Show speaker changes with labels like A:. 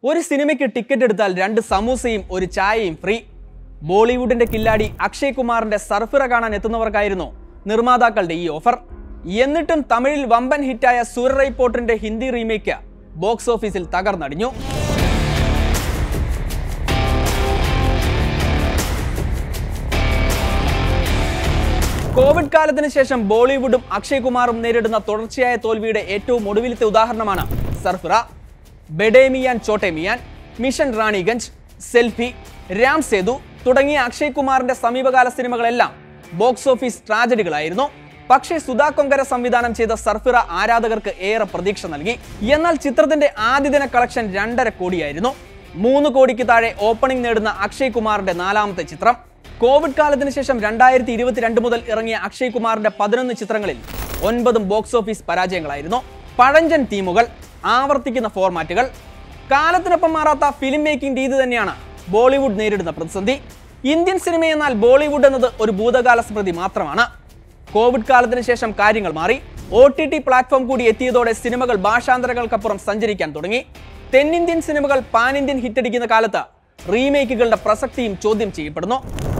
A: ഒരു സിനിമയ്ക്ക് ടിക്കറ്റ് എടുത്താൽ രണ്ട് സമൂസയും ഒരു ചായയും ഫ്രീ ബോളിവുഡിന്റെ കില്ലാടി അക്ഷയ് കുമാറിന്റെ സർഫിറ കാണാൻ എത്തുന്നവർക്കായിരുന്നു നിർമ്മാതാക്കളുടെ ഈ ഓഫർ എന്നിട്ടും തമിഴിൽ വമ്പൻ ഹിറ്റായ സൂര്യ പോട്ടിന്റെ ഹിന്ദി റീമേക്ക് ബോക്സ് ഓഫീസിൽ തകർന്നടിഞ്ഞു കോവിഡ് കാലത്തിന് ശേഷം ബോളിവുഡും അക്ഷയ് കുമാറും നേരിടുന്ന തുടർച്ചയായ തോൽവിയുടെ ഏറ്റവും ഒടുവിലത്തെ ഉദാഹരണമാണ് സർഫിറ ബെഡേമിയാൻ ചോട്ടേമിയാൻ മിഷൻ റാണിഗഞ്ച് സെൽഫി രാം സേതു തുടങ്ങിയ അക്ഷയ് കുമാറിന്റെ സമീപകാല സിനിമകളെല്ലാം ബോക്സ് ഓഫീസ് ട്രാജഡികളായിരുന്നു പക്ഷേ സുധാ കൊങ്കര സംവിധാനം ചെയ്ത സർഫിറ ആരാധകർക്ക് ഏറെ പ്രതീക്ഷ നൽകി എന്നാൽ ചിത്രത്തിന്റെ ആദ്യദിന കളക്ഷൻ രണ്ടര കോടിയായിരുന്നു മൂന്ന് കോടിക്ക് താഴെ ഓപ്പണിംഗ് നേടുന്ന അക്ഷയ് കുമാറിന്റെ നാലാമത്തെ ചിത്രം കോവിഡ് കാലത്തിന് ശേഷം രണ്ടായിരത്തി ഇരുപത്തിരണ്ട് മുതൽ ഇറങ്ങിയ അക്ഷയ് കുമാറിന്റെ പതിനൊന്ന് ചിത്രങ്ങളിൽ ഒൻപതും ബോക്സ് ഓഫീസ് പരാജയങ്ങളായിരുന്നു പഴഞ്ചൻ തീമുകൾ ആവർത്തിക്കുന്ന ഫോർമാറ്റുകൾ കാലത്തിനൊപ്പം മാറാത്ത ഫിലിം മേക്കിംഗ് രീതി തന്നെയാണ് ബോളിവുഡ് നേരിടുന്ന പ്രതിസന്ധി ഇന്ത്യൻ സിനിമ എന്നാൽ ബോളിവുഡ് എന്നത് ഒരു ഭൂതകാല സ്മൃതി മാത്രമാണ് കോവിഡ് കാലത്തിന് ശേഷം കാര്യങ്ങൾ മാറി ഒ ടി ടി പ്ലാറ്റ്ഫോം കൂടി എത്തിയതോടെ സിനിമകൾ ഭാഷാന്തരങ്ങൾക്കപ്പുറം സഞ്ചരിക്കാൻ തുടങ്ങി തെന്നിന്ത്യൻ സിനിമകൾ പാൻ ഇന്ത്യൻ ഹിറ്റടിക്കുന്ന കാലത്ത് റീമേക്കുകളുടെ പ്രസക്തിയും ചോദ്യം ചെയ്യപ്പെടുന്നു